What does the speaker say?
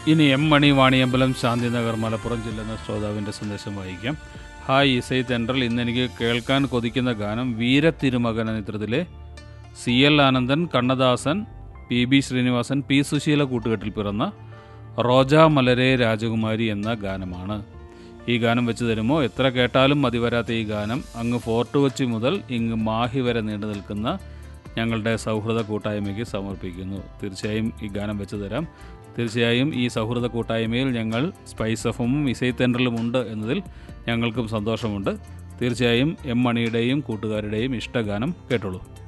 ഇനി എം മണി വാണിയമ്പലം ശാന്തിനഗർ മലപ്പുറം ജില്ല എന്ന ശ്രോതാവിൻ്റെ സന്ദേശം വായിക്കാം ഹായ് ഇസൈ തെൻട്രൽ ഇന്ന് എനിക്ക് കേൾക്കാൻ കൊതിക്കുന്ന ഗാനം വീരത്തിരുമകൻ എന്ന ചിത്രത്തിലെ C L Anandan Kannadasan P B Srinivasan P Susheela കൂട്ടുകെട്ടിൽ പിറന്ന റോജ മലരെ രാജകുമാരി എന്ന ഗാനമാണ് ഈ ഗാനം വെച്ച് തരുമോ എത്ര കേട്ടാലും മതി വരാത്ത ഈ ഗാനം അങ്ങ് ഫോർട്ട് കൊച്ചി മുതൽ ഇങ്ങ് മാഹി വരെ നീണ്ടു നിൽക്കുന്ന ഞങ്ങളുടെ സൗഹൃദ കൂട്ടായ്മയ്ക്ക് സമർപ്പിക്കുന്നു തീർച്ചയായും ഈ ഗാനം വെച്ച് തരാം തീർച്ചയായും ഈ സൗഹൃദ കൂട്ടായ്മയിൽ ഞങ്ങൾ സ്പൈസ് എഫും ഇസൈ തെൻഡറിലും ഉണ്ട് എന്നതിൽ ഞങ്ങൾക്കും സന്തോഷമുണ്ട് തീർച്ചയായും എം മണിയുടെയും കൂട്ടുകാരുടെയും ഇഷ്ടഗാനം കേട്ടോളൂ